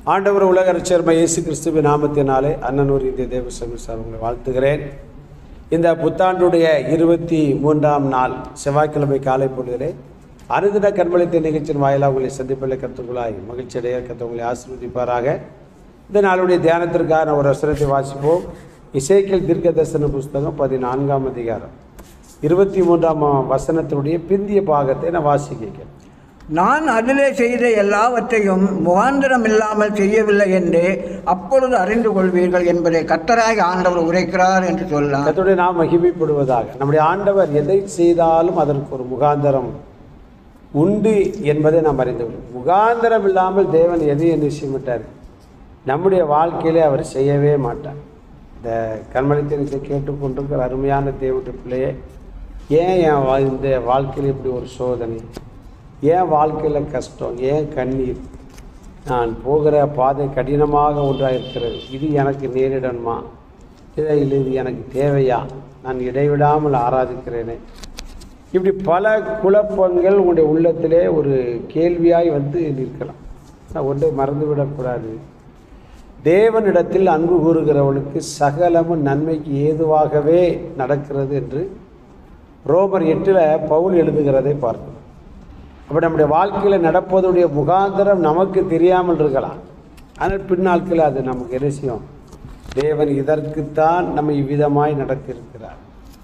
ஆண்டவர் உலக ரட்சர்ம இயேசு கிறிஸ்துவின் நாமத்தினாலே அண்ணனூர் இந்திய தேவ சமீர் உங்களை வாழ்த்துகிறேன் இந்த புத்தாண்டுடைய இருபத்தி மூன்றாம் நாள் செவ்வாய்க்கிழமை காலை பொழுதிலே அனுதின கண்மளித்த நிகழ்ச்சியின் வாயிலாக உங்களை சந்திப்பில் கற்றுக்கொள்ளாய் மகிழ்ச்சி அடைய கத்தவங்களை ஆசீர்வதிப்பாராக இந்த நாளுடைய தியானத்திற்கான ஒரு வசனத்தை வாசிப்போம் இசைக்கல் தீர்க்க தரிசன புஸ்தகம் பதினான்காம் அதிகாரம் இருபத்தி மூன்றாம் வசனத்தினுடைய பிந்திய பாகத்தை நான் வாசிக்கிறேன் நான் அதிலே செய்த எல்லாவற்றையும் முகாந்திரம் இல்லாமல் செய்யவில்லை என்று அப்பொழுது அறிந்து கொள்வீர்கள் என்பதை கத்தராய் ஆண்டவர் உரைக்கிறார் என்று சொல்லலாம் கர்த்தருடைய நாம் மகிமைப்படுவதாக நம்முடைய ஆண்டவர் எதை செய்தாலும் அதற்கு ஒரு முகாந்தரம் உண்டு என்பதை நாம் அறிந்து கொள்ளும் முகாந்தரம் இல்லாமல் தேவன் எதையும் நிச்சயமிட்டார் நம்முடைய வாழ்க்கையிலே அவர் செய்யவே மாட்டார் இந்த கண்மணித்தனத்தை கேட்டுக்கொண்டிருக்கிற அருமையான தேவனுடைய பிள்ளையே ஏன் என் வா- இந்த வாழ்க்கையில் இப்படி ஒரு சோதனை ஏன் வாழ்க்கையில் கஷ்டம் ஏன் கண்ணீர் நான் போகிற பாதை கடினமாக ஒன்றாக இருக்கிறது இது எனக்கு நேரிடணுமா இதை இல்லை இது எனக்கு தேவையா நான் இடைவிடாமல் ஆராதிக்கிறேனே இப்படி பல குழப்பங்கள் உங்களுடைய உள்ளத்திலே ஒரு கேள்வியாய் வந்து நிற்கலாம் நான் ஒன்றை மறந்துவிடக்கூடாது தேவனிடத்தில் அன்பு கூறுகிறவளுக்கு சகலமும் நன்மைக்கு ஏதுவாகவே நடக்கிறது என்று ரோமர் எட்டில் பவுல் எழுதுகிறதை பார்க்கிறோம் அப்போ நம்முடைய வாழ்க்கையில் நடப்பதுடைய முகாந்திரம் நமக்கு தெரியாமல் இருக்கலாம் ஆனால் பின்னாட்களில் அது நமக்கு என்ன செய்யும் தேவன் இதற்குத்தான் நம்ம இவ்விதமாய் நடத்தியிருக்கிறார்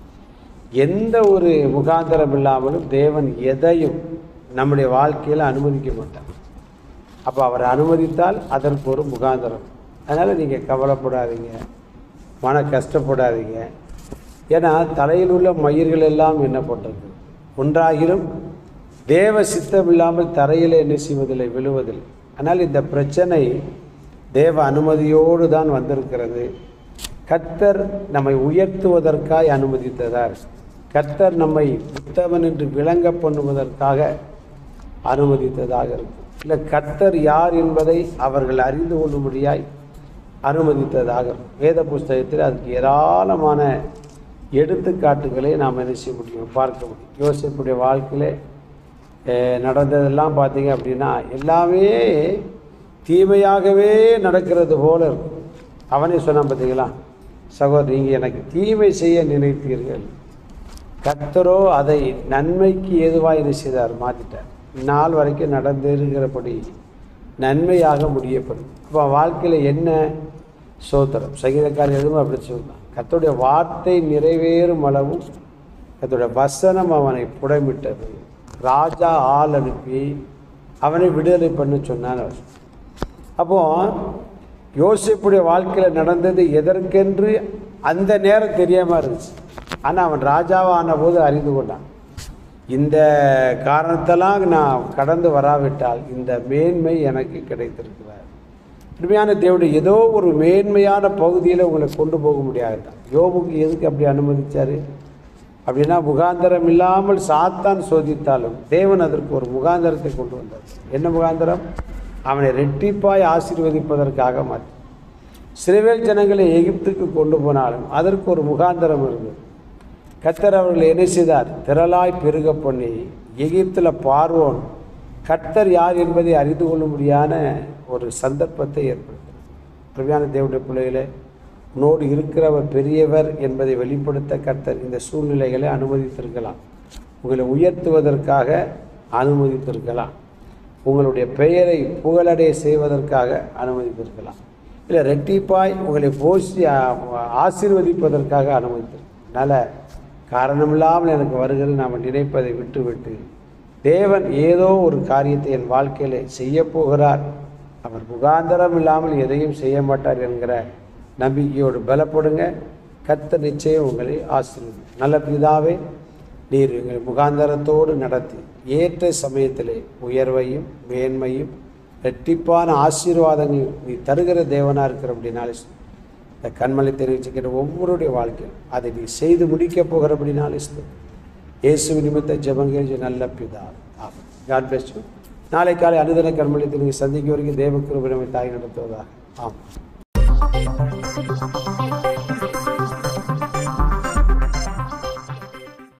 எந்த ஒரு முகாந்திரம் இல்லாமலும் தேவன் எதையும் நம்முடைய வாழ்க்கையில் அனுமதிக்க மாட்டார் அப்போ அவர் அனுமதித்தால் அதற்கு ஒரு முகாந்திரம் அதனால் நீங்கள் கவலைப்படாதீங்க மன கஷ்டப்படாதீங்க ஏன்னா தலையில் உள்ள மயிர்கள் எல்லாம் என்ன பண்ணுறது ஒன்றாகிலும் தேவ சித்தம் இல்லாமல் தரையில் என்ன செய்வதில்லை விழுவதில்லை ஆனால் இந்த பிரச்சனை தேவ அனுமதியோடு தான் வந்திருக்கிறது கர்த்தர் நம்மை உயர்த்துவதற்காய் அனுமதித்ததார் கர்த்தர் நம்மை புத்தவன் என்று விளங்க பண்ணுவதற்காக அனுமதித்ததாக இருக்கும் இல்லை கர்த்தர் யார் என்பதை அவர்கள் அறிந்து கொள்ளும்படியாய் அனுமதித்ததாக இருக்கும் வேத புஸ்தகத்தில் அதுக்கு ஏராளமான எடுத்துக்காட்டுகளை நாம் என்ன செய்ய முடியும் பார்க்க முடியும் யோசிப்புடைய வாழ்க்கையிலே அஹ், நடந்ததெல்லாம் பார்த்தீங்க அப்படின்னா எல்லாமே தீமையாகவே நடக்கிறது போல இருக்கும் அவனே சொன்னான் பார்த்தீங்களா சகோதரி நீங்கள் எனக்கு தீமை செய்ய நினைத்தீர்கள் கர்த்தரோ அதை நன்மைக்கு ஏதுவாக என்ன செய்தார் மாற்றிட்டார் நாள் வரைக்கும் நடந்திருக்கிறபடி நன்மையாக முடியப்படும் அப்போ வாழ்க்கையில் என்ன சோத்திரம் சங்கீதக்காரர் எதுவும் அப்படி சொல்லலாம் கர்த்தருடைய வார்த்தை நிறைவேறும் அளவும் கர்த்தருடைய வசனம் அவனை புடமிட்டது ராஜா ஆள் அனுப்பி அவனை விடுதலை பண்ண சொன்னான் அவர் அப்போ யோசிப்புடைய வாழ்க்கையில் நடந்தது எதற்கென்று அந்த நேரம் தெரியாமல் இருந்துச்சு ஆனால் அவன் ராஜாவான போது அறிந்து கொண்டான் இந்த காரணத்தெல்லாம் நான் கடந்து வராவிட்டால் இந்த மேன்மை எனக்கு கிடைத்திருக்கிறார் உண்மையான தேவனுடைய ஏதோ ஒரு மேன்மையான பகுதியில் உங்களை கொண்டு போக முடியாது தான் யோபுக்கு எதுக்கு அப்படி அனுமதிச்சார் அப்படின்னா முகாந்தரம் இல்லாமல் சாத்தான் சோதித்தாலும் தேவன் அதற்கு ஒரு முகாந்தரத்தை கொண்டு வந்தார் என்ன முகாந்தரம் அவனை ரெட்டிப்பாய் ஆசீர்வதிப்பதற்காக மாற்றி சிறுவேல் ஜனங்களை எகிப்துக்கு கொண்டு போனாலும் அதற்கு ஒரு முகாந்தரம் இருந்தது கத்தர் அவர்களை என்ன செய்தார் திரளாய் பெருக பண்ணி எகிப்தில் பார்வோன் கர்த்தர் யார் என்பதை அறிந்து கொள்ளும்படியான ஒரு சந்தர்ப்பத்தை ஏற்படுத்தினார் அருமையான தேவனுடைய பிள்ளைகளே உன்னோடு இருக்கிறவர் பெரியவர் என்பதை வெளிப்படுத்த கர்த்தர் இந்த சூழ்நிலைகளை அனுமதித்திருக்கலாம் உங்களை உயர்த்துவதற்காக அனுமதித்திருக்கலாம் உங்களுடைய பெயரை புகழடைய செய்வதற்காக அனுமதித்திருக்கலாம் இல்லை ரெட்டிப்பாய் உங்களை போஷி ஆ- ஆசீர்வதிப்பதற்காக அனுமதித்திருக்கலாம் அதனால் காரணமில்லாமல் எனக்கு வருகிறது நாம் நினைப்பதை விட்டுவிட்டு தேவன் ஏதோ ஒரு காரியத்தை என் வாழ்க்கையில் செய்ய போகிறார் அவர் முகாந்தரம் இல்லாமல் எதையும் செய்ய மாட்டார் என்கிற நம்பிக்கையோடு பலப்படுங்க கத்த நிச்சயம் உங்களை ஆசீர்வதி நல்ல பிதாவே நீர் எங்களை முகாந்தரத்தோடு நடத்தி ஏற்ற சமயத்திலே உயர்வையும் மேன்மையும் ரெட்டிப்பான ஆசீர்வாதங்கள் நீ தருகிற தேவனாக இருக்கிற அப்படின்னாலே இந்த கண்மலை தெரிவிச்சுக்கிற ஒவ்வொருடைய வாழ்க்கையும் அதை நீ செய்து முடிக்கப் போகிறபடினாலே ஸ்தோத்திரம். இயேசு நிமித்த ஜெபங்கள் நல்ல பிதா ஆமாம் காட் பிளஸ் யூ நாளை காலை அனுதின கண்மலை தெரிவி சந்திக்க வரைக்கும் தேவ கிருபை நம்மை தாய் நடத்துவதாக ஆமாம்